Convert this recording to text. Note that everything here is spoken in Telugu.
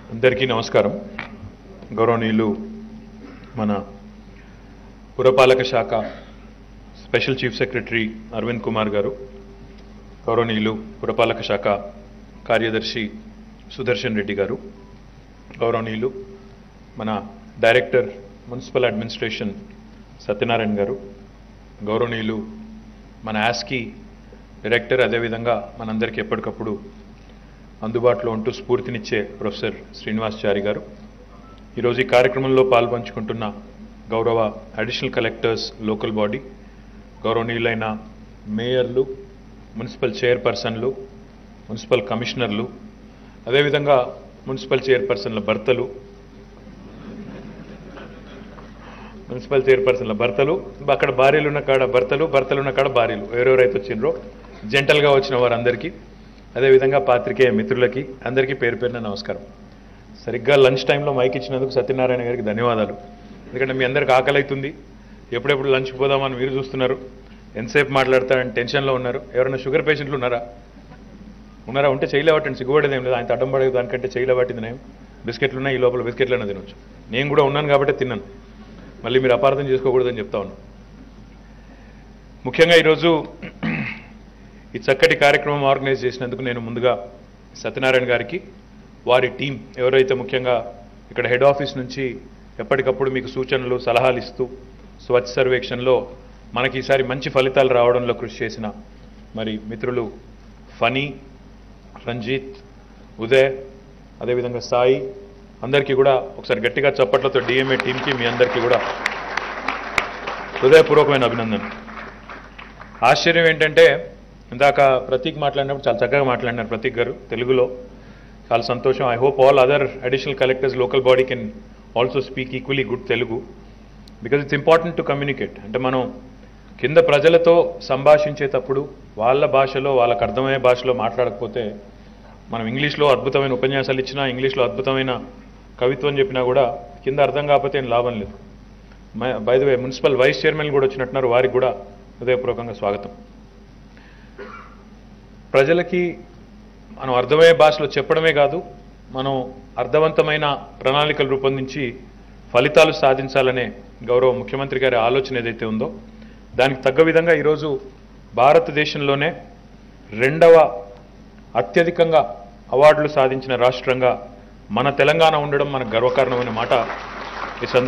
అందరికీ నమస్కారం గౌరవనీయులు మన పురపాలక శాఖ special chief secretary Arvind Kumar garu గౌరవనీయులు పురపాలక శాఖ కార్యదర్శి సుదర్శన్ రెడ్డి గారు గౌరవనీయులు మన డైరెక్టర్ మున్సిపల్ అడ్మినిస్ట్రేషన్ సత్యనారాయణ గారు గౌరవనీయులు మన యాస్కి డైరెక్టర్ అదేవిధంగా మనందరికీ ఎప్పటికప్పుడు అందుబాటులో ఉంటూ స్ఫూర్తినిచ్చే ప్రొఫెసర్ శ్రీనివాసాచారి గారు ఈరోజు ఈ కార్యక్రమంలో పాల్పంచుకుంటున్న గౌరవ అడిషనల్ కలెక్టర్స్ లోకల్ బాడీ గౌరవనీయులైన మేయర్లు మున్సిపల్ చైర్పర్సన్లు మున్సిపల్ కమిషనర్లు అదేవిధంగా మున్సిపల్ చైర్పర్సన్ల భర్తలు మున్సిపల్ చైర్పర్సన్ల భర్తలు అక్కడ భార్యలు ఉన్న కాడ భర్తలు భర్తలు ఉన్న కాడ భార్యలు ఎవరెవరైతే వచ్చిండ్రో జంటల్గా వచ్చిన వారందరికీ అదేవిధంగా పాత్రికేయ మిత్రులకి అందరికీ పేరు పేరున నమస్కారం సరిగ్గా లంచ్ టైంలో మైక్ ఇచ్చినందుకు సత్యనారాయణ గారికి ధన్యవాదాలు ఎందుకంటే మీ అందరికి ఆకలి అవుతుంది ఎప్పుడెప్పుడు లంచ్ పోదామని మీరు చూస్తున్నారు ఎంతసేపు మాట్లాడతారని టెన్షన్లో ఉన్నారు ఎవరైనా షుగర్ పేషెంట్లు ఉన్నారా ఉన్నారా ఉంటే చేయలేవట్టండి సిగ్గుపడేది ఏం లేదు ఆయన అడ్డం పడేది దానికంటే చేయలేబట్టింది నేను బిస్కెట్లు ఉన్నాయి ఈ లోపల బిస్కెట్లైనా తినొచ్చు నేను కూడా ఉన్నాను కాబట్టి తిన్నాను మళ్ళీ మీరు అపార్థం చేసుకోకూడదని చెప్తా ఉన్నాను ముఖ్యంగా ఈరోజు ఈ చక్కటి కార్యక్రమం ఆర్గనైజ్ చేసినందుకు నేను ముందుగా సత్యనారాయణ గారికి వారి టీం ఎవరైతే ముఖ్యంగా ఇక్కడ హెడ్ ఆఫీస్ నుంచి ఎప్పటికప్పుడు మీకు సూచనలు సలహాలు ఇస్తూ స్వచ్ఛ సర్వేక్షణలో మనకి ఈసారి మంచి ఫలితాలు రావడంలో కృషి చేసిన మరి మిత్రులు ఫనీ రంజిత్ ఉదయ్ అదేవిధంగా సాయి అందరికీ కూడా ఒకసారి గట్టిగా చప్పట్లతో డిఎంఏ టీంకి మీ అందరికీ కూడా హృదయపూర్వకమైన అభినందన ఆశ్చర్యం ఏంటంటే ఇందాక ప్రతీక్ మాట్లాడినప్పుడు చాలా చక్కగా మాట్లాడినారు ప్రతీక్ గారు తెలుగులో చాలా సంతోషం I hope all other additional collectors local body can also speak equally good Telugu because it's important to communicate అంటే మనం కింద ప్రజలతో సంభాషించేటప్పుడు వాళ్ళ భాషలో వాళ్ళకి అర్థమయ్యే భాషలో మాట్లాడకపోతే మనం ఇంగ్లీష్లో అద్భుతమైన ఉపన్యాసాలు ఇచ్చినా ఇంగ్లీష్లో అద్భుతమైన కవిత్వం చెప్పినా కూడా కింద అర్థం కాకపోతే ఏం లాభం లేదు by the way municipal vice chairman కూడా వచ్చినట్టున్నారు వారికి కూడా హృదయపూర్వకంగా స్వాగతం ప్రజలకి మనం అర్థమయ్యే భాషలో చెప్పడమే కాదు మనం అర్థవంతమైన ప్రణాళికలు రూపొందించి ఫలితాలు సాధించాలనే గౌరవ ముఖ్యమంత్రి గారి ఆలోచన ఏదైతే ఉందో దానికి తగ్గ విధంగా ఈరోజు భారతదేశంలోనే రెండవ అత్యధికంగా అవార్డులు సాధించిన రాష్ట్రంగా మన తెలంగాణ ఉండడం మనకు గర్వకారణమైన మాట ఈ సందర్భంగా